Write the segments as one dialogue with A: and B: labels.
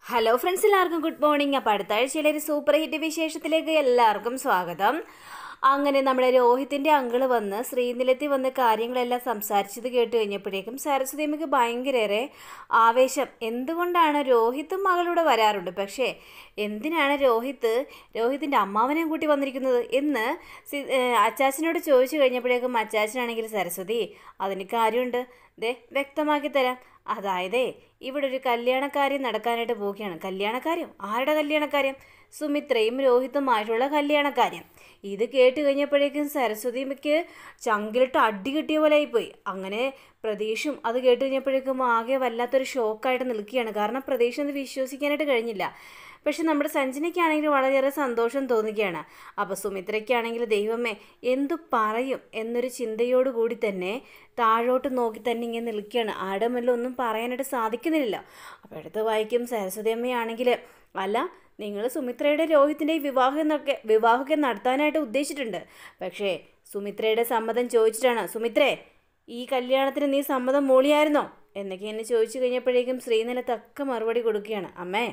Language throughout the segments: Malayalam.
A: ഹലോ ഫ്രണ്ട്സ് എല്ലാവർക്കും ഗുഡ് മോർണിംഗ് അപ്പോൾ അടുത്ത ആഴ്ചയിലെ ഒരു സൂപ്പർ ഹിറ്റ് വിശേഷത്തിലേക്ക് എല്ലാവർക്കും സ്വാഗതം അങ്ങനെ നമ്മുടെ രോഹിത്തിൻ്റെ അങ്കിള് വന്ന് ശ്രീനിലത്തിൽ വന്ന് കാര്യങ്ങളെല്ലാം സംസാരിച്ചത് കേട്ട് കഴിഞ്ഞപ്പോഴേക്കും സരസ്വതിയമ്മയ്ക്ക് ഭയങ്കരേറെ ആവേശം എന്തുകൊണ്ടാണ് രോഹിത്തും മകളൂടെ വരാറുണ്ട് പക്ഷേ എന്തിനാണ് രോഹിത്ത് രോഹിത്തിൻ്റെ അമ്മാവനെയും കൂട്ടി വന്നിരിക്കുന്നത് എന്ന് സി- ഏഹ് അച്ചാച്ചനോട് ചോദിച്ചു കഴിഞ്ഞപ്പോഴേക്കും അച്ചാച്ചനാണെങ്കിൽ സരസ്വതി അതിന് കാര്യമുണ്ട് ദേ വ്യക്തമാക്കി തരാം അതായതേ ഇവിടെ ഒരു കല്യാണക്കാര്യം നടക്കാനായിട്ട് പോവുകയാണ് കല്യാണക്കാര്യം ആരുടെ കല്യാണക്കാര്യം സുമിത്രയും രോഹിത്തുമായിട്ടുള്ള കല്യാണക്കാര്യം ഇത് കേട്ട് കഴിഞ്ഞപ്പോഴേക്കും സരസ്വതിക്ക് ചങ്കിലിട്ട് അടി കിട്ടിയ പോലെ ആയിപ്പോയി അങ്ങനെ പ്രതീക്ഷും അത് കേട്ട് കഴിഞ്ഞപ്പോഴേക്കും ആകെ വല്ലാത്തൊരു ഷോക്കായിട്ട് നിൽക്കുകയാണ് കാരണം പ്രതീക്ഷ അത് വിശ്വസിക്കാനായിട്ട് കഴിഞ്ഞില്ല പക്ഷെ നമ്മുടെ സഞ്ജനയ്ക്കാണെങ്കിൽ വളരെയേറെ സന്തോഷം തോന്നുകയാണ് അപ്പോൾ സുമിത്രയ്ക്കാണെങ്കിൽ ദൈവമേ എന്തു പറയും എന്നൊരു ചിന്തയോടുകൂടി തന്നെ താഴോട്ട് നോക്കി തന്നെ ഇങ്ങനെ നിൽക്കുകയാണ് ആരുടെ മുന്നിൽ ഒന്നും പറയാനായിട്ട് സാധിക്കുന്നില്ല അപ്പോൾ അടുത്ത് വായിക്കും സരസ്വതി അമ്മയാണെങ്കിൽ അല്ല നിങ്ങൾ സുമിത്രയുടെ രോഹിത്തിൻ്റെ വിവാഹം എന്നൊക്കെ വിവാഹമൊക്കെ നടത്താനായിട്ട് ഉദ്ദേശിച്ചിട്ടുണ്ട് പക്ഷേ സുമിത്രയുടെ സമ്മതം ചോദിച്ചിട്ടാണ് സുമിത്രേ ഈ കല്യാണത്തിന് നീ സമ്മതം മൂളിയായിരുന്നോ എന്നൊക്കെ എന്നെ ചോദിച്ചു കഴിഞ്ഞപ്പോഴേക്കും ശ്രീനില തക്ക മറുപടി കൊടുക്കുകയാണ് അമ്മേ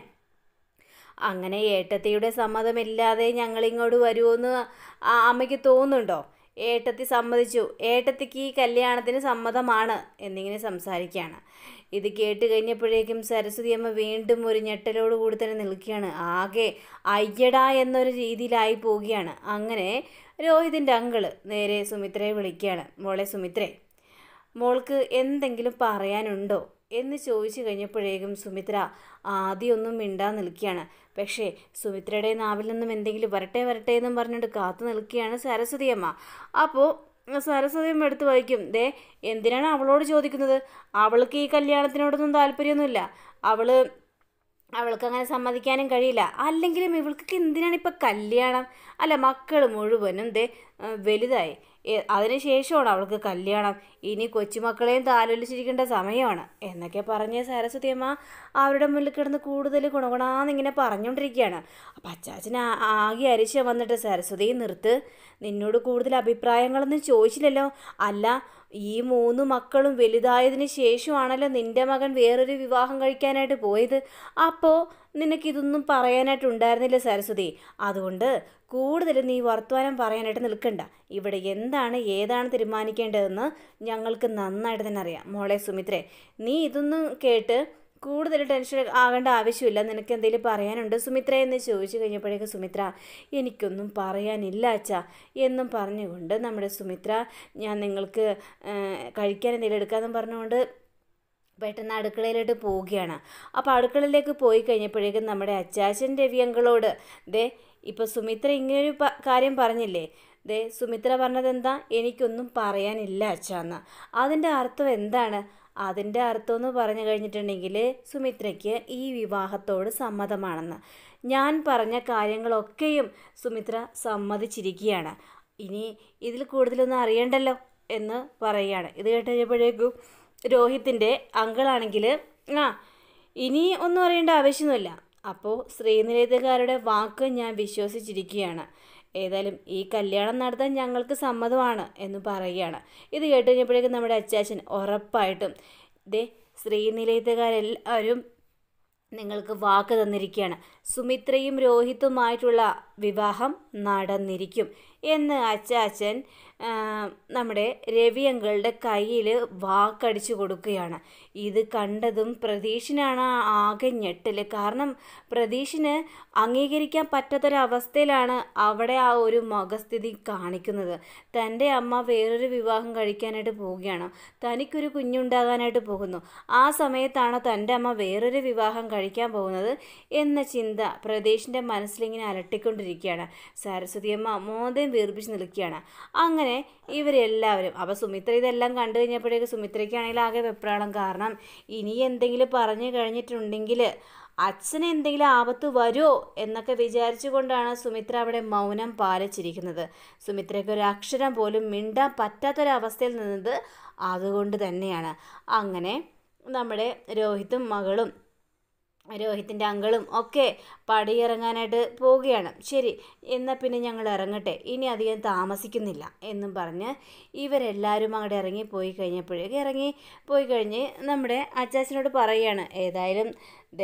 A: അങ്ങനെ ഏട്ടത്തിയുടെ സമ്മതമില്ലാതെ ഞങ്ങൾ ഇങ്ങോട്ട് വരുമെന്ന് ആ അമ്മയ്ക്ക് തോന്നുന്നുണ്ടോ ഏട്ടത്തി സമ്മതിച്ചു ഏട്ടത്തിക്ക് ഈ കല്യാണത്തിന് സമ്മതമാണ് എന്നിങ്ങനെ സംസാരിക്കുകയാണ് ഇത് കേട്ട് കഴിഞ്ഞപ്പോഴേക്കും സരസ്വതി അമ്മ വീണ്ടും ഒരു ഞെട്ടലോട് കൂടി തന്നെ നിൽക്കുകയാണ് ആകെ അയ്യടാ എന്നൊരു രീതിയിലായി പോവുകയാണ് അങ്ങനെ രോഹിതിൻ്റെ അങ്കിള് നേരെ സുമിത്രയെ വിളിക്കുകയാണ് മോളെ സുമിത്രേ മോൾക്ക് എന്തെങ്കിലും പറയാനുണ്ടോ എന്ന് ചോദിച്ചു കഴിഞ്ഞപ്പോഴേക്കും സുമിത്ര ആദ്യമൊന്നും മിണ്ടാൻ നിൽക്കുകയാണ് പക്ഷേ സുമിത്രയുടെ നാവിൽ നിന്നും എന്തെങ്കിലും വരട്ടെ വരട്ടെ എന്നും പറഞ്ഞുകൊണ്ട് കാത്തു നിൽക്കുകയാണ് സരസ്വതി അമ്മ അപ്പോൾ സരസ്വതി അമ്മ എടുത്ത് വായിക്കും ദേ എന്തിനാണ് അവളോട് ചോദിക്കുന്നത് അവൾക്ക് ഈ കല്യാണത്തിനോടൊന്നും താല്പര്യമൊന്നുമില്ല അവള് അവൾക്ക് അങ്ങനെ സമ്മതിക്കാനും കഴിയില്ല അല്ലെങ്കിലും ഇവൾക്ക് എന്തിനാണ് ഇപ്പം കല്യാണം അല്ല മക്കൾ മുഴുവനും ദേ ആ, വലുതായി എ- അതിനുശേഷമാണ് അവൾക്ക് കല്യാണം ഇനി കൊച്ചുമക്കളെയും താലോലിച്ചിരിക്കേണ്ട സമയമാണ് എന്നൊക്കെ പറഞ്ഞ് സരസ്വതി അമ്മ അവരുടെ മുന്നിൽ കിടന്ന് കൂടുതൽ ഗുണഗുണാന്നിങ്ങനെ പറഞ്ഞുകൊണ്ടിരിക്കുകയാണ് അപ്പം അച്ചാച്ചൻ ആ- ആകെ അരിശ വന്നിട്ട് സരസ്വതി നിർത്ത് നിന്നോട് കൂടുതൽ അഭിപ്രായങ്ങളൊന്നും ചോദിച്ചില്ലല്ലോ അല്ല ഈ മൂന്ന് മക്കളും വലുതായതിന് ശേഷമാണല്ലോ നിന്റെ മകൻ വേറൊരു വിവാഹം കഴിക്കാനായിട്ട് പോയത് അപ്പോൾ നിനക്കിതൊന്നും പറയാനായിട്ട് ഉണ്ടായിരുന്നില്ല സരസ്വതി അതുകൊണ്ട് കൂടുതൽ നീ വർത്തമാനം പറയാനായിട്ട് നിൽക്കണ്ട ഇവിടെ എന്താണ് ഏതാണ് തീരുമാനിക്കേണ്ടതെന്ന് ഞങ്ങൾക്ക് നന്നായിട്ട് തന്നെ അറിയാം മോളെ സുമിത്രേ നീ ഇതൊന്നും കേട്ട് കൂടുതൽ ടെൻഷൻ ആകേണ്ട ആവശ്യമില്ല നിനക്ക് എന്തെങ്കിലും പറയാനുണ്ട് സുമിത്ര എന്ന് ചോദിച്ചു കഴിഞ്ഞപ്പോഴേക്ക് സുമിത്ര എനിക്കൊന്നും പറയാനില്ല അച്ഛാ എന്നും പറഞ്ഞുകൊണ്ട് നമ്മുടെ സുമിത്ര ഞാൻ നിങ്ങൾക്ക് ആ, കഴിക്കാൻ എന്തെങ്കിലും എടുക്കാമെന്നും പറഞ്ഞുകൊണ്ട് പെട്ടെന്ന് അടുക്കളയിലോട്ട് പോവുകയാണ് അപ്പോൾ അടുക്കളയിലേക്ക് പോയി കഴിഞ്ഞപ്പോഴേക്കും നമ്മുടെ അച്ചാച്ചൻ രവിയങ്കളോട് ദേ ഇപ്പോൾ സുമിത്ര ഇങ്ങനൊരു പ- കാര്യം പറഞ്ഞില്ലേ ദേ സുമിത്ര പറഞ്ഞത് എന്താ എനിക്കൊന്നും പറയാനില്ല അച്ഛാന്ന് അതിൻ്റെ അർത്ഥം എന്താണ് അതിൻ്റെ അർത്ഥം എന്ന് പറഞ്ഞു കഴിഞ്ഞിട്ടുണ്ടെങ്കിൽ സുമിത്രയ്ക്ക് ഈ വിവാഹത്തോട് സമ്മതമാണെന്ന് ഞാൻ പറഞ്ഞ കാര്യങ്ങളൊക്കെയും സുമിത്ര സമ്മതിച്ചിരിക്കുകയാണ് ഇനി ഇതിൽ കൂടുതലൊന്നും അറിയണ്ടല്ലോ എന്ന് പറയുകയാണ് ഇത് കേട്ട് കഴിഞ്ഞപ്പോഴേക്കും രോഹിത്തിൻ്റെ അങ്കിളാണെങ്കിൽ ആ ഇനി ഒന്നും അറിയേണ്ട ആവശ്യമൊന്നുമില്ല അപ്പോൾ ശ്രീനിലേതക്കാരുടെ വാക്ക് ഞാൻ വിശ്വസിച്ചിരിക്കുകയാണ് ഏതായാലും ഈ കല്യാണം നടത്താൻ ഞങ്ങൾക്ക് സമ്മതമാണ് എന്ന് പറയുകയാണ് ഇത് കേട്ട് കഴിഞ്ഞപ്പോഴേക്കും നമ്മുടെ അച്ചാച്ചൻ ഉറപ്പായിട്ടും ദേ ശ്രീനിലയത്തുകാരെല്ലാവരും നിങ്ങൾക്ക് വാക്ക് തന്നിരിക്കുകയാണ് സുമിത്രയും രോഹിത്തുമായിട്ടുള്ള വിവാഹം നടന്നിരിക്കും എന്ന് അച്ചാച്ചൻ ആ, നമ്മുടെ രവിയങ്കളുടെ കയ്യിൽ വാക്കടിച്ചു കൊടുക്കുകയാണ് ഇത് കണ്ടതും പ്രതീഷിനാണ് ആകെ ഞെട്ടൽ കാരണം പ്രതീഷിന് അംഗീകരിക്കാൻ പറ്റാത്തൊരവസ്ഥയിലാണ് അവിടെ ആ ഒരു മുഖസ്ഥിതി കാണിക്കുന്നത് തൻ്റെ അമ്മ വേറൊരു വിവാഹം കഴിക്കാനായിട്ട് പോവുകയാണ് തനിക്കൊരു കുഞ്ഞുണ്ടാകാനായിട്ട് പോകുന്നു ആ സമയത്താണ് തൻ്റെ അമ്മ വേറൊരു വിവാഹം കഴിക്കാൻ പോകുന്നത് എന്ന ചിന്ത പ്രതീഷിൻ്റെ മനസ്സിലിങ്ങനെ അലട്ടിക്കൊണ്ടിരിക്കുകയാണ് സരസ്വതിയമ്മ മോദം വീർപ്പിച്ച് നിൽക്കുകയാണ് അങ്ങനെ ഇവരെല്ലാവരും അപ്പോൾ സുമിത്ര ഇതെല്ലാം കണ്ടു കഴിഞ്ഞപ്പോഴേക്ക് സുമിത്രയ്ക്കാണെങ്കിൽ ആകെ വെപ്രാളം കാരണം ഇനി എന്തെങ്കിലും പറഞ്ഞു കഴിഞ്ഞിട്ടുണ്ടെങ്കിൽ അച്ഛന് എന്തെങ്കിലും ആപത്ത് വരുമോ എന്നൊക്കെ വിചാരിച്ചുകൊണ്ടാണ് സുമിത്ര അവിടെ മൗനം പാലിച്ചിരിക്കുന്നത് സുമിത്രയ്ക്ക് ഒരു അക്ഷരം പോലും മിണ്ടാൻ പറ്റാത്തൊരവസ്ഥയിൽ നിന്നത് അതുകൊണ്ട് തന്നെയാണ് അങ്ങനെ നമ്മുടെ രോഹിത്തും മകളും രോഹിത്തിൻ്റെ അങ്കളും ഒക്കെ പടിയിറങ്ങാനായിട്ട് പോവുകയാണ് ശരി എന്നാൽ പിന്നെ ഞങ്ങൾ ഇറങ്ങട്ടെ ഇനി അധികം താമസിക്കുന്നില്ല എന്നും പറഞ്ഞ് ഇവരെല്ലാവരും അങ്ങോട്ട് ഇറങ്ങി പോയി കഴിഞ്ഞപ്പോഴേക്ക് ഇറങ്ങി പോയി കഴിഞ്ഞ് നമ്മുടെ അച്ചാച്ചനോട് പറയുകയാണ് ഏതായാലും ദേ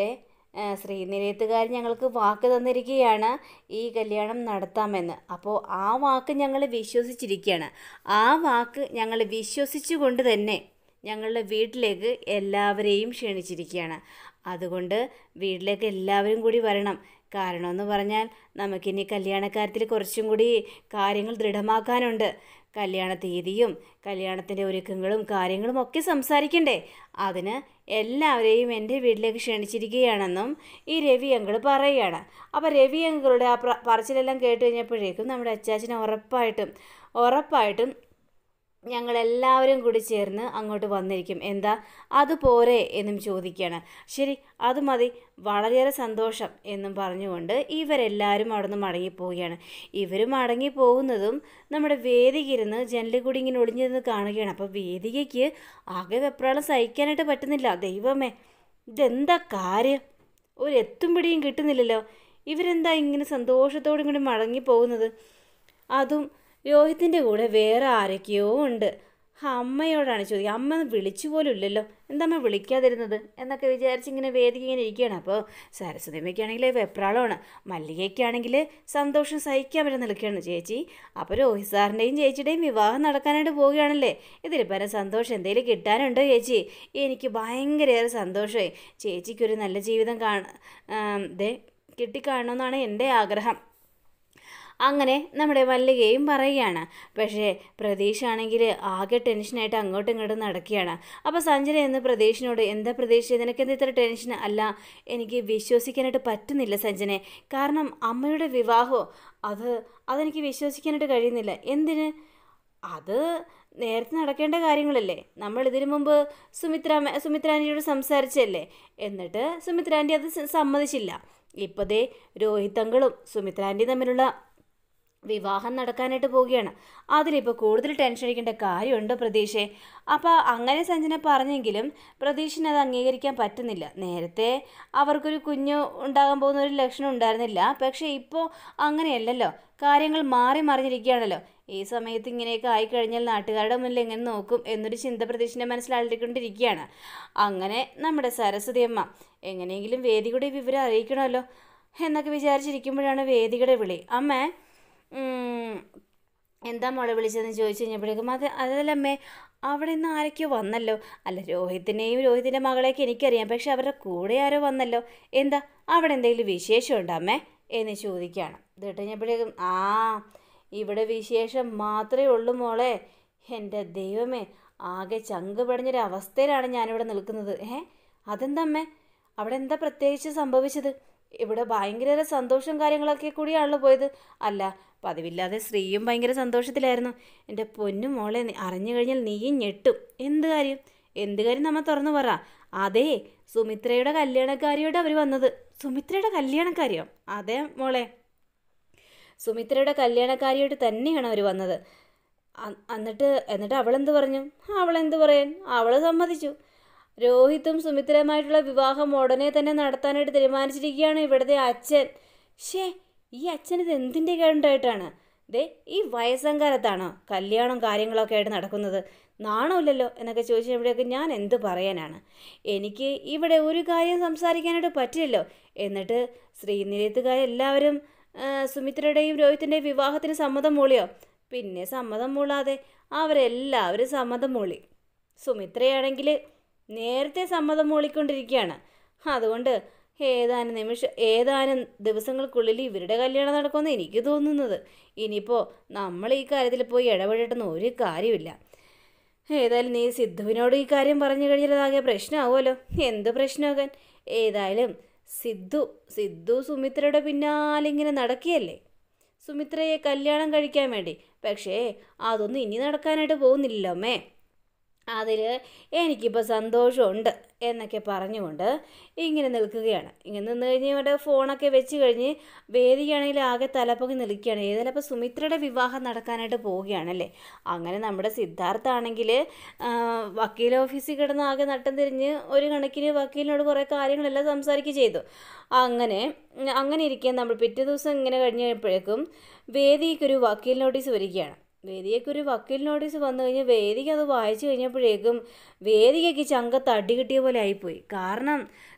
A: ആ, ശ്രീനിലയത്തുകാർ ഞങ്ങൾക്ക് വാക്ക് തന്നിരിക്കുകയാണ് ഈ കല്യാണം നടത്താമെന്ന് അപ്പോൾ ആ വാക്ക് ഞങ്ങൾ വിശ്വസിച്ചിരിക്കുകയാണ് ആ വാക്ക് ഞങ്ങൾ വിശ്വസിച്ചുകൊണ്ട് തന്നെ ഞങ്ങളുടെ വീട്ടിലേക്ക് എല്ലാവരെയും ക്ഷണിച്ചിരിക്കുകയാണ് അതുകൊണ്ട് വീട്ടിലേക്ക് എല്ലാവരും കൂടി വരണം കാരണമെന്ന് പറഞ്ഞാൽ നമുക്കിനി കല്യാണക്കാര്യത്തിൽ കുറച്ചും കൂടി കാര്യങ്ങൾ ദൃഢമാക്കാനുണ്ട് കല്യാണ തീയതിയും കല്യാണത്തിൻ്റെ ഒരുക്കങ്ങളും കാര്യങ്ങളും ഒക്കെ സംസാരിക്കണ്ടേ അതിന് എല്ലാവരെയും എൻ്റെ വീട്ടിലേക്ക് ക്ഷണിച്ചിരിക്കുകയാണെന്നും ഈ രവി അങ്കിൾ പറയുകയാണ് അപ്പോൾ രവി അങ്കിളുടെ ആ പ്ര- പറച്ചിലെല്ലാം കേട്ട് കഴിഞ്ഞപ്പോഴേക്കും നമ്മുടെ അച്ചാച്ചന് ഉറപ്പായിട്ടും ഉറപ്പായിട്ടും ഞങ്ങളെല്ലാവരും കൂടി ചേർന്ന് അങ്ങോട്ട് വന്നിരിക്കും എന്താ അത് പോരെ എന്നും ചോദിക്കുകയാണ് ശരി അത് മതി വളരെയേറെ സന്തോഷം എന്നും പറഞ്ഞുകൊണ്ട് ഇവരെല്ലാവരും അവിടെ നിന്ന് മടങ്ങിപ്പോവുകയാണ് ഇവർ മടങ്ങിപ്പോകുന്നതും നമ്മുടെ വേദികിരുന്ന് ജനലിൽ കൂടി ഇങ്ങനെ ഒളിഞ്ഞിരുന്ന് കാണുകയാണ് അപ്പോൾ വേദികയ്ക്ക് ആകെ വെപ്രാളം സഹിക്കാനായിട്ട് പറ്റുന്നില്ല ദൈവമേ ഇതെന്താ കാര്യം ഒരു എത്തും പിടിയും കിട്ടുന്നില്ലല്ലോ ഇവരെന്താ ഇങ്ങനെ സന്തോഷത്തോടും കൂടി മടങ്ങി പോകുന്നത് അതും രോഹിത്തിൻ്റെ കൂടെ വേറെ ആരൊക്കെയോ ഉണ്ട് അമ്മയോടാണ് ചോദിക്കുക അമ്മ ഒന്ന് വിളിച്ചു പോലും ഇല്ലല്ലോ എന്താ അമ്മ വിളിക്കാതിരുന്നത് എന്നൊക്കെ വിചാരിച്ച് ഇങ്ങനെ വേദിക ഇങ്ങനെ ഇരിക്കുകയാണ് അപ്പോൾ സരസ്വതിമ്മയ്ക്കാണെങ്കിൽ വെപ്രാളമാണ് മല്ലികയ്ക്കാണെങ്കിൽ സന്തോഷം സഹിക്കാൻ പറ്റുന്ന നിൽക്കുകയാണ് ചേച്ചി അപ്പോൾ രോഹിത് സാറിൻ്റെയും ചേച്ചിയുടെയും വിവാഹം നടക്കാനായിട്ട് പോവുകയാണല്ലേ ഇതിൽ പരം സന്തോഷം എന്തെങ്കിലും കിട്ടാനുണ്ടോ ചേച്ചി എനിക്ക് ഭയങ്കരയേറെ സന്തോഷമായി ചേച്ചിക്കൊരു നല്ല ജീവിതം കാണ ദേ കിട്ടിക്കാണണമെന്നാണ് എൻ്റെ ആഗ്രഹം അങ്ങനെ നമ്മുടെ മല്ലികയും പറയുകയാണ് പക്ഷേ പ്രതീക്ഷ ആണെങ്കിൽ ആകെ ടെൻഷനായിട്ട് അങ്ങോട്ടും ഇങ്ങോട്ടും നടക്കുകയാണ് അപ്പോൾ സഞ്ജന എന്ന് പ്രതീഷിനോട് എന്താ പ്രതീക്ഷ നിനക്ക് എന്താ ഇത്ര ടെൻഷൻ അല്ല എനിക്ക് വിശ്വസിക്കാനായിട്ട് പറ്റുന്നില്ല സഞ്ജനെ കാരണം അമ്മയുടെ വിവാഹമോ അത് അതെനിക്ക് വിശ്വസിക്കാനായിട്ട് കഴിയുന്നില്ല എന്തിന് അത് നേരത്തെ നടക്കേണ്ട കാര്യങ്ങളല്ലേ നമ്മൾ ഇതിനു മുമ്പ് സുമിത്ര സുമിത്രാൻ്റിയോട് സംസാരിച്ചല്ലേ എന്നിട്ട് സുമിത്രാൻ്റി അത് സ- സമ്മതിച്ചില്ല ഇപ്പതേ രോഹിത് അങ്കിളും സുമിത്രാൻ്റിയും തമ്മിലുള്ള വിവാഹം നടക്കാനായിട്ട് പോവുകയാണ് അതിലിപ്പോൾ കൂടുതൽ ടെൻഷൻ അടിക്കേണ്ട കാര്യമുണ്ടോ പ്രതീക്ഷയെ അപ്പോൾ അങ്ങനെ സഞ്ജന പറഞ്ഞെങ്കിലും പ്രതീക്ഷിന് അത് അംഗീകരിക്കാൻ പറ്റുന്നില്ല നേരത്തെ അവർക്കൊരു കുഞ്ഞ് ഉണ്ടാകാൻ പോകുന്ന ഒരു ലക്ഷണം ഉണ്ടായിരുന്നില്ല പക്ഷേ ഇപ്പോൾ അങ്ങനെയല്ലല്ലോ കാര്യങ്ങൾ മാറി മറിഞ്ഞിരിക്കുകയാണല്ലോ ഈ സമയത്ത് ഇങ്ങനെയൊക്കെ ആയിക്കഴിഞ്ഞാൽ നാട്ടുകാരുടെ മുന്നിൽ എങ്ങനെ നോക്കും എന്നൊരു ചിന്ത പ്രതീക്ഷിൻ്റെ മനസ്സിലാളിക്കൊണ്ടിരിക്കുകയാണ് അങ്ങനെ നമ്മുടെ സരസ്വതി അമ്മ എങ്ങനെയെങ്കിലും വേദിയുടെ വിവരം അറിയിക്കണമല്ലോ എന്നൊക്കെ വിചാരിച്ചിരിക്കുമ്പോഴാണ് വേദിയുടെ വിളി അമ്മേ ഉം, എന്താ മോളെ വിളിച്ചതെന്ന് ചോദിച്ചു കഴിഞ്ഞപ്പോഴേക്കും അത് അതല്ലമ്മേ അവിടെ നിന്ന് ആരൊക്കെയോ വന്നല്ലോ അല്ല രോഹിത്തിനെയും രോഹിത്തിൻ്റെ മകളെയൊക്കെ എനിക്കറിയാം പക്ഷെ അവരുടെ കൂടെ ആരോ വന്നല്ലോ എന്താ അവിടെ എന്തെങ്കിലും വിശേഷമുണ്ടോ അമ്മേ എന്ന് ചോദിക്കുകയാണ് ഇത് കേട്ട് കഴിഞ്ഞപ്പോഴേക്കും ആ ഇവിടെ വിശേഷം മാത്രമേ ഉള്ളൂ മോളെ എൻ്റെ ദൈവമേ ആകെ ചങ്ക് പടഞ്ഞൊരു അവസ്ഥയിലാണ് ഞാനിവിടെ നിൽക്കുന്നത് ഏ അതെന്താ അമ്മേ അവിടെ എന്താ പ്രത്യേകിച്ച് സംഭവിച്ചത് ഇവിടെ ഭയങ്കര സന്തോഷം കാര്യങ്ങളൊക്കെ കൂടിയാണല്ലോ പോയത് അല്ല പതിവില്ലാതെ സ്ത്രീയും ഭയങ്കര സന്തോഷത്തിലായിരുന്നു എൻ്റെ പൊന്നു മോളെ നീ അറിഞ്ഞു കഴിഞ്ഞാൽ നീയും ഞെട്ടും എന്ത് കാര്യം എന്ത് കാര്യം നമ്മ തുറന്നു പറ അതെ സുമിത്രയുടെ കല്യാണക്കാരിയോട് അവർ വന്നത് സുമിത്രയുടെ കല്യാണക്കാരിയോ അതെ മോളെ സുമിത്രയുടെ കല്യാണക്കാരിയോട് തന്നെയാണ് അവർ വന്നത് അ- എന്നിട്ട് എന്നിട്ട് അവളെന്ത് പറഞ്ഞു അവളെന്ത് പറയാൻ അവൾ സമ്മതിച്ചു രോഹിത്തും സുമിത്രയുമായിട്ടുള്ള വിവാഹം ഉടനെ തന്നെ നടത്താനായിട്ട് തീരുമാനിച്ചിരിക്കുകയാണ് ഇവിടുത്തെ അച്ഛൻ ഷേ ഈ അച്ഛൻ ഇത് എന്തിൻ്റെ കേണ്ടായിട്ടാണ് ദേ ഈ വയസ്സങ്കാലത്താണോ കല്യാണം കാര്യങ്ങളൊക്കെ ആയിട്ട് നടക്കുന്നത് നാണമില്ലല്ലോ എന്നൊക്കെ ചോദിച്ചപ്പോഴേക്ക് ഞാൻ എന്ത് പറയാനാണ് എനിക്ക് ഇവിടെ ഒരു കാര്യം സംസാരിക്കാനായിട്ട് പറ്റില്ലല്ലോ എന്നിട്ട് ശ്രീനിരത്തുകാരെല്ലാവരും ആ, സുമിത്രയുടെയും രോഹിത്തിൻ്റെയും വിവാഹത്തിന് സമ്മതം മൂളിയോ പിന്നെ സമ്മതം മൂളാതെ അവരെല്ലാവരും സമ്മതം മൂളി സുമിത്രയാണെങ്കിൽ നേരത്തെ സമ്മതം മൂളിക്കൊണ്ടിരിക്കുകയാണ് അതുകൊണ്ട് ഏതാനും നിമിഷം ഏതാനും ദിവസങ്ങൾക്കുള്ളിൽ ഇവരുടെ കല്യാണം നടക്കുമെന്ന് എനിക്ക് തോന്നുന്നത് ഇനിയിപ്പോൾ നമ്മൾ ഈ കാര്യത്തിൽ പോയി ഇടപെടേണ്ടെന്ന് ഒരു കാര്യമില്ല ഏതായാലും നീ സിദ്ധുവിനോട് ഈ കാര്യം പറഞ്ഞു കഴിഞ്ഞാൽ അതാകെ പ്രശ്നമാവുമല്ലോ എന്ത് പ്രശ്നമാകാൻ ഏതായാലും സിദ്ധു സിദ്ധു സുമിത്രയുടെ പിന്നാലെ ഇങ്ങനെ നടക്കുകയല്ലേ സുമിത്രയെ കല്യാണം കഴിക്കാൻ വേണ്ടി പക്ഷേ അതൊന്നും ഇനി നടക്കാനായിട്ട് പോകുന്നില്ലല്ലോ അമ്മേ അതിൽ എനിക്കിപ്പോൾ സന്തോഷമുണ്ട് എന്നൊക്കെ പറഞ്ഞുകൊണ്ട് ഇങ്ങനെ നിൽക്കുകയാണ് ഇങ്ങനെ നിന്ന് കഴിഞ്ഞ് ഇവിടെ ഫോണൊക്കെ വെച്ച് കഴിഞ്ഞ് വേദിയാണെങ്കിൽ ആകെ തലപ്പൊക്കെ നിൽക്കുകയാണ് ഏതായാലും അപ്പോൾ സുമിത്രയുടെ വിവാഹം നടക്കാനായിട്ട് പോവുകയാണല്ലേ അങ്ങനെ നമ്മുടെ സിദ്ധാർത്ഥാണെങ്കിൽ വക്കീൽ ഓഫീസിൽ കിടന്ന് ആകെ നട്ടം തിരിഞ്ഞ് ഒരു കണക്കിന് വക്കീലിനോട് കുറേ കാര്യങ്ങളെല്ലാം സംസാരിക്കുക ചെയ്തു അങ്ങനെ അങ്ങനെ ഇരിക്കാൻ നമ്മൾ പിറ്റേ ദിവസം ഇങ്ങനെ കഴിഞ്ഞപ്പോഴേക്കും വേദിക്കൊരു വക്കീൽ നോട്ടീസ് വരികയാണ് വേദികയ്ക്ക് ഒരു വക്കീൽ നോട്ടീസ് വന്നു കഴിഞ്ഞ് വേദിക അത് വായിച്ചു കഴിഞ്ഞപ്പോഴേക്കും വേദികയ്ക്ക് ചങ്കത്ത് അടി കിട്ടിയ പോലെ ആയിപ്പോയി കാരണം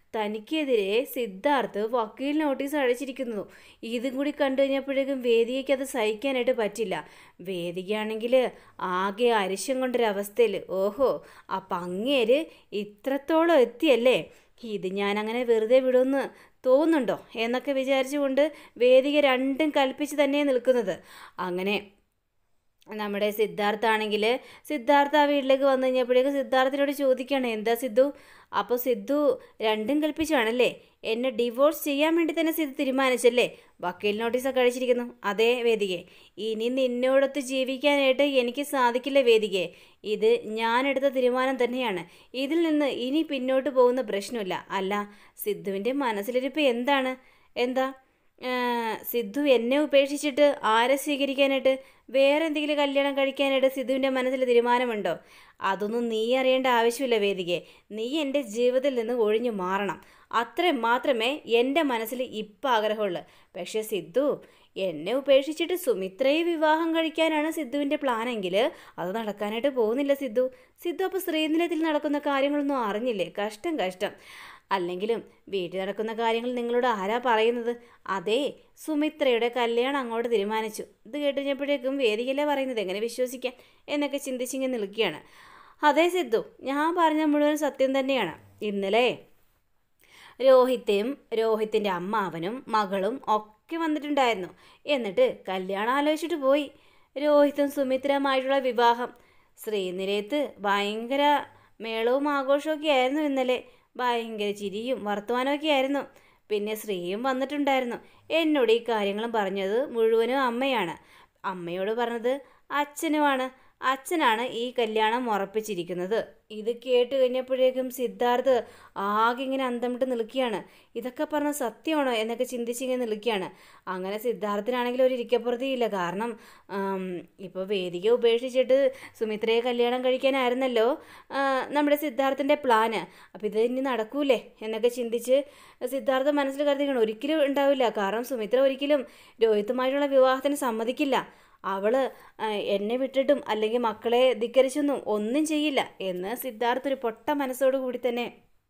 A: തനിക്കെതിരെ സിദ്ധാർത്ഥ് വക്കീൽ നോട്ടീസ് അയച്ചിരിക്കുന്നു ഇതും കൂടി കണ്ടു കഴിഞ്ഞപ്പോഴേക്കും വേദികയ്ക്ക് അത് സഹിക്കാനായിട്ട് പറ്റില്ല വേദികയാണെങ്കിൽ ആകെ അരിശം കൊണ്ടൊരവസ്ഥയിൽ ഓഹോ അപ്പം അങ്ങേര് ഇത്രത്തോളം എത്തിയല്ലേ ഇത് ഞാൻ അങ്ങനെ വെറുതെ വിടുമെന്ന് തോന്നുന്നുണ്ടോ എന്നൊക്കെ വിചാരിച്ചുകൊണ്ട് വേദിക രണ്ടും കൽപ്പിച്ച് തന്നെ നിൽക്കുന്നത് അങ്ങനെ നമ്മുടെ സിദ്ധാർത്ഥ ആണെങ്കിൽ സിദ്ധാർത്ഥ ആ വീട്ടിലേക്ക് വന്നു കഴിഞ്ഞപ്പോഴേക്കും സിദ്ധാർത്ഥിനോട് ചോദിക്കുകയാണ് എന്താ സിദ്ധു അപ്പോൾ സിദ്ധു രണ്ടും കൽപ്പിച്ചാണല്ലേ എന്നെ ഡിവോഴ്സ് ചെയ്യാൻ വേണ്ടി തന്നെ സിദ്ധു തീരുമാനിച്ചല്ലേ വക്കീൽ നോട്ടീസൊക്കെ അഴിച്ചിരിക്കുന്നു അതേ വേദികെ ഇനി നിന്നോടൊത്ത് ജീവിക്കാനായിട്ട് എനിക്ക് സാധിക്കില്ല വേദികെ ഇത് ഞാനെടുത്ത തീരുമാനം തന്നെയാണ് ഇതിൽ നിന്ന് ഇനി പിന്നോട്ട് പോകുന്ന പ്രശ്നമില്ല അല്ല സിദ്ധുവിൻ്റെ മനസ്സിലിരിപ്പ് എന്താണ് എന്താ ആ, സിദ്ധു എന്നെ ഉപേക്ഷിച്ചിട്ട് ആരെ സ്വീകരിക്കാനായിട്ട് വേറെ എന്തെങ്കിലും കല്യാണം കഴിക്കാനായിട്ട് സിദ്ധുവിൻ്റെ മനസ്സിൽ തീരുമാനമുണ്ടോ അതൊന്നും നീ അറിയേണ്ട ആവശ്യമില്ല വേദികെ നീ എൻ്റെ ജീവിതത്തിൽ നിന്ന് ഒഴിഞ്ഞു മാറണം അത്രയും മാത്രമേ എൻ്റെ മനസ്സിൽ ഇപ്പം ആഗ്രഹമുള്ളൂ പക്ഷേ സിദ്ധു എന്നെ ഉപേക്ഷിച്ചിട്ട് സുമിത്രയെ വിവാഹം കഴിക്കാനാണ് സിദ്ധുവിൻ്റെ പ്ലാനെങ്കിൽ അത് നടക്കാനായിട്ട് പോകുന്നില്ല സിദ്ധു സിദ്ധു അപ്പോൾ ശ്രീനിലയത്തിൽ നടക്കുന്ന കാര്യങ്ങളൊന്നും അറിഞ്ഞില്ലേ കഷ്ടം കഷ്ടം അല്ലെങ്കിലും വീട്ടിൽ നടക്കുന്ന കാര്യങ്ങൾ നിങ്ങളോട് ആരാ പറയുന്നത് അതെ സുമിത്രയുടെ കല്യാണം അങ്ങോട്ട് തീരുമാനിച്ചു ഇത് കേട്ട് കഴിഞ്ഞപ്പോഴേക്കും വേദികല്ലേ പറയുന്നത് എങ്ങനെ വിശ്വസിക്കാം എന്നൊക്കെ ചിന്തിച്ചിങ്ങനെ നിൽക്കുകയാണ് അതെ സിദ്ധു ഞാൻ പറഞ്ഞ മുഴുവൻ സത്യം തന്നെയാണ് ഇന്നലെ രോഹിത്തെയും രോഹിത്തിൻ്റെ അമ്മാവനും മകളും ഒക്കെ വന്നിട്ടുണ്ടായിരുന്നു എന്നിട്ട് കല്യാണം ആലോചിച്ചിട്ട് പോയി രോഹിത്തും സുമിത്രയുമായിട്ടുള്ള വിവാഹം ശ്രീനിലയത്ത് ഭയങ്കര മേളവും ആഘോഷമൊക്കെ ആയിരുന്നു ഇന്നലെ ഭയങ്കര ചിരിയും വർത്തമാനമൊക്കെ ആയിരുന്നു പിന്നെ ശ്രീയും വന്നിട്ടുണ്ടായിരുന്നു എന്നോട് ഈ കാര്യങ്ങളും പറഞ്ഞത് മുഴുവനും അമ്മയാണ് അമ്മയോട് പറഞ്ഞത് അച്ഛനുമാണ് അച്ഛനാണ് ഈ കല്യാണം ഉറപ്പിച്ചിരിക്കുന്നത് ഇത് കേട്ട് കഴിഞ്ഞപ്പോഴേക്കും സിദ്ധാർത്ഥ് ആകെ ഇങ്ങനെ അന്തം വിട്ട് നിൽക്കുകയാണ് ഇതൊക്കെ പറഞ്ഞ സത്യമാണോ എന്നൊക്കെ ചിന്തിച്ചിങ്ങനെ നിൽക്കുകയാണ് അങ്ങനെ സിദ്ധാർത്ഥിനാണെങ്കിൽ ഒരു ഇരിക്കപ്പുറത്തിയില്ല കാരണം ഇപ്പോൾ വേദിക ഉപേക്ഷിച്ചിട്ട് സുമിത്രയെ കല്യാണം കഴിക്കാനായിരുന്നല്ലോ ആ, നമ്മുടെ സിദ്ധാർത്ഥിൻ്റെ പ്ലാന് അപ്പോൾ ഇത് ഇനി നടക്കൂലേ എന്നൊക്കെ ചിന്തിച്ച് സിദ്ധാർത്ഥ മനസ്സിൽ കരുതിക്കണം ഒരിക്കലും ഉണ്ടാവില്ല കാരണം സുമിത്ര ഒരിക്കലും രോഹിത്തുമായിട്ടുള്ള വിവാഹത്തിന് സമ്മതിക്കില്ല അവള് ആ, എന്നെ വിട്ടിട്ടും അല്ലെങ്കിൽ മക്കളെ ധിക്കരിച്ചൊന്നും ഒന്നും ചെയ്യില്ല എന്ന് സിദ്ധാർത്ഥ ഒരു പൊട്ട മനസ്സോടു കൂടി തന്നെ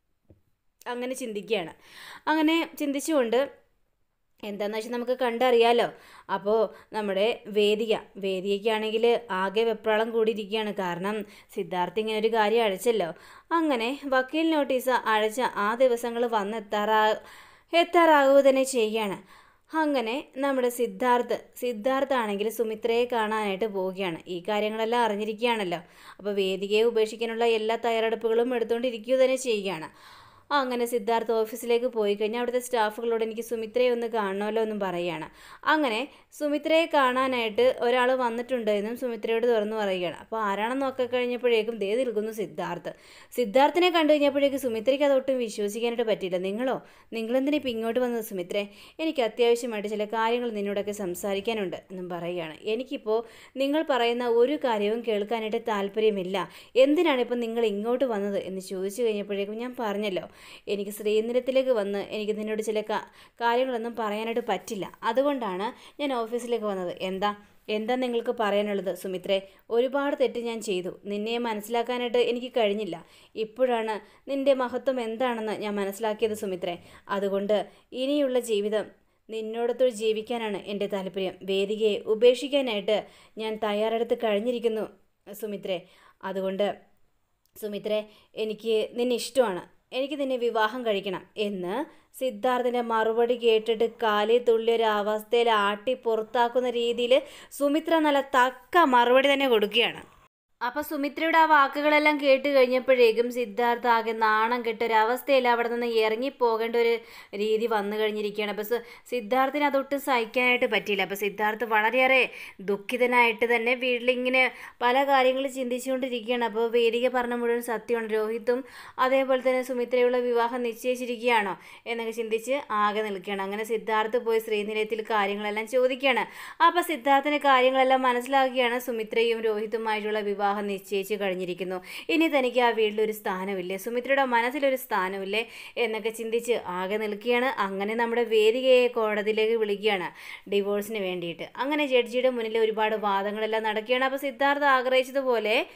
A: അങ്ങനെ ചിന്തിക്കുകയാണ് അങ്ങനെ ചിന്തിച്ചുകൊണ്ട് എന്താന്ന് വെച്ചാൽ നമുക്ക് കണ്ടറിയാലോ അപ്പോൾ നമ്മുടെ വേദിക വേദികയ്ക്കാണെങ്കിൽ ആകെ വെപ്രാളം കൂടിയിരിക്കുകയാണ് കാരണം സിദ്ധാർത്ഥ് ഇങ്ങനെ ഒരു കാര്യം അഴച്ചല്ലോ അങ്ങനെ വക്കീൽ നോട്ടീസ് അഴച്ച ആ ദിവസങ്ങൾ വന്നെത്താറാ എത്താറാകുക തന്നെ ചെയ്യുകയാണ് അങ്ങനെ നമ്മുടെ സിദ്ധാർത്ഥ് സിദ്ധാർത്ഥ് ആണെങ്കിൽ സുമിത്രയെ കാണാനായിട്ട് പോവുകയാണ് ഈ കാര്യങ്ങളെല്ലാം അറിഞ്ഞിരിക്കുകയാണല്ലോ അപ്പോൾ വേദികയെ ഉപേക്ഷിക്കാനുള്ള എല്ലാ തയ്യാറെടുപ്പുകളും എടുത്തുകൊണ്ടിരിക്കുക തന്നെ ചെയ്യുകയാണ് അങ്ങനെ സിദ്ധാർത്ഥ് ഓഫീസിലേക്ക് പോയി കഴിഞ്ഞാൽ അവിടുത്തെ സ്റ്റാഫുകളോട് എനിക്ക് സുമിത്രയെ ഒന്ന് കാണണമല്ലോ എന്നും പറയുകയാണ് അങ്ങനെ സുമിത്രയെ കാണാനായിട്ട് ഒരാൾ വന്നിട്ടുണ്ട് എന്നും സുമിത്രയോട് തുറന്നു പറയുകയാണ് അപ്പോൾ ആരാണെന്ന് നോക്കി കഴിഞ്ഞപ്പോഴേക്കും ദേ നിൽക്കുന്നു സിദ്ധാർത്ഥ് സിദ്ധാർത്ഥിനെ കണ്ടു കഴിഞ്ഞപ്പോഴേക്കും സുമിത്രയ്ക്ക് അതൊട്ടും വിശ്വസിക്കാനായിട്ട് പറ്റില്ല നിങ്ങളോ നിങ്ങളെന്തിനാ ഇപ്പം ഇങ്ങോട്ട് വന്നത് സുമിത്രേ എനിക്ക് അത്യാവശ്യമായിട്ട് ചില കാര്യങ്ങൾ നിന്നോടൊക്കെ സംസാരിക്കാനുണ്ട് എന്നും പറയുകയാണ് എനിക്കിപ്പോൾ നിങ്ങൾ പറയുന്ന ഒരു കാര്യവും കേൾക്കാനായിട്ട് താല്പര്യമില്ല എന്തിനാണ് ഇപ്പം നിങ്ങൾ ഇങ്ങോട്ട് വന്നത് എന്ന് ചോദിച്ചു കഴിഞ്ഞപ്പോഴേക്കും ഞാൻ പറഞ്ഞല്ലോ എനിക്ക് ശ്രീനിരത്തിലേക്ക് വന്ന് എനിക്ക് നിന്നോട് ചില കാ- കാര്യങ്ങളൊന്നും പറയാനായിട്ട് പറ്റില്ല അതുകൊണ്ടാണ് ഞാൻ ഓഫീസിലേക്ക് വന്നത് എന്താ എന്താ നിങ്ങൾക്ക് പറയാനുള്ളത് സുമിത്രേ ഒരുപാട് തെറ്റ് ഞാൻ ചെയ്തു നിന്നെ മനസ്സിലാക്കാനായിട്ട് എനിക്ക് കഴിഞ്ഞില്ല ഇപ്പോഴാണ് നിന്റെ മഹത്വം എന്താണെന്ന് ഞാൻ മനസ്സിലാക്കിയത് സുമിത്രേ അതുകൊണ്ട് ഇനിയുള്ള ജീവിതം നിന്നോടൊത്ത് ജീവിക്കാനാണ് എൻ്റെ താല്പര്യം വേദികയെ ഉപേക്ഷിക്കാനായിട്ട് ഞാൻ തയ്യാറെടുത്ത് കഴിഞ്ഞിരിക്കുന്നു സുമിത്രേ അതുകൊണ്ട് സുമിത്രേ എനിക്ക് നിന്നെ ഇഷ്ടമാണ് എനിക്ക് നിന്നെ വിവാഹം കഴിക്കണം എന്ന് സിദ്ധാർത്ഥിൻ്റെ മറുപടി കേട്ടിട്ട് കാലി തുള്ളിയൊരു അവസ്ഥയിൽ ആട്ടി പുറത്താക്കുന്ന രീതിയിൽ സുമിത്ര നല്ല തക്ക മറുപടി തന്നെ കൊടുക്കുകയാണ് അപ്പൊ സുമിത്രയുടെ ആ വാക്കുകളെല്ലാം കേട്ട് കഴിഞ്ഞപ്പോഴേക്കും സിദ്ധാർത്ഥ ആകെ നാണം കെട്ടൊരവസ്ഥയിൽ അവിടെ നിന്ന് ഇറങ്ങി പോകേണ്ട ഒരു രീതി വന്നു കഴിഞ്ഞിരിക്കുകയാണ് അപ്പൊ സി- സിദ്ധാർത്ഥിന് അതൊട്ടും സഹിക്കാനായിട്ട് പറ്റിയില്ല അപ്പൊ സിദ്ധാർത്ഥ് വളരെയേറെ ദുഃഖിതനായിട്ട് തന്നെ വീട്ടിലിങ്ങനെ പല കാര്യങ്ങൾ ചിന്തിച്ചുകൊണ്ടിരിക്കുകയാണ് അപ്പോൾ വേദിക പറഞ്ഞ മുഴുവൻ സത്യമാണ് രോഹിത്തും അതേപോലെ തന്നെ സുമിത്രയുള്ള വിവാഹം നിശ്ചയിച്ചിരിക്കുകയാണോ എന്നൊക്കെ ചിന്തിച്ച് ആകെ നിൽക്കുകയാണ് അങ്ങനെ സിദ്ധാർത്ഥ് പോയി ശ്രീനിലയത്തിൽ കാര്യങ്ങളെല്ലാം ചോദിക്കുകയാണ് അപ്പോൾ സിദ്ധാർത്ഥിന് കാര്യങ്ങളെല്ലാം മനസ്സിലാക്കുകയാണ് സുമിത്രയും രോഹിത്തുമായിട്ടുള്ള വിവാഹം നിശ്ചയിച്ച് കഴിഞ്ഞിരിക്കുന്നു ഇനി തനിക്ക് ആ വീട്ടിലൊരു സ്ഥാനമില്ലേ സുമിത്രയുടെ മനസ്സിലൊരു സ്ഥാനമില്ലേ എന്നൊക്കെ ചിന്തിച്ച് ആകെ നിൽക്കുകയാണ് അങ്ങനെ നമ്മുടെ വേദികയെ കോടതിയിലേക്ക് വിളിക്കുകയാണ് ഡിവോഴ്സിന് വേണ്ടിയിട്ട് അങ്ങനെ ജഡ്ജിയുടെ മുന്നിൽ ഒരുപാട് വാദങ്ങളെല്ലാം നടക്കുകയാണ് അപ്പോൾ സിദ്ധാർത്ഥ ആഗ്രഹിച്ചതുപോലെ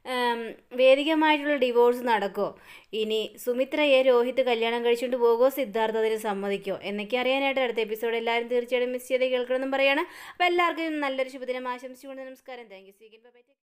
A: ഉം, വേദികമായിട്ടുള്ള ഡിവോഴ്സ് നടക്കോ ഇനി സുമിത്രയെ രോഹിത് കല്യാണം കഴിച്ചുകൊണ്ട് പോകുമോ സിദ്ധാർത്ഥ അതിന് സമ്മതിക്കോ എന്നൊക്കെ അറിയാനായിട്ട് അടുത്ത എപ്പിസോഡ് എല്ലാവരും തീർച്ചയായിട്ടും മിസ് ചെയ്ത് കേൾക്കണമെന്നും പറയാണ് അപ്പോൾ എല്ലാവർക്കും നല്ലൊരു ശുഭദിനം ആശംസിച്ചുകൊണ്ട് നമസ്കാരം താങ്ക് യു സീഗൻ ബൈ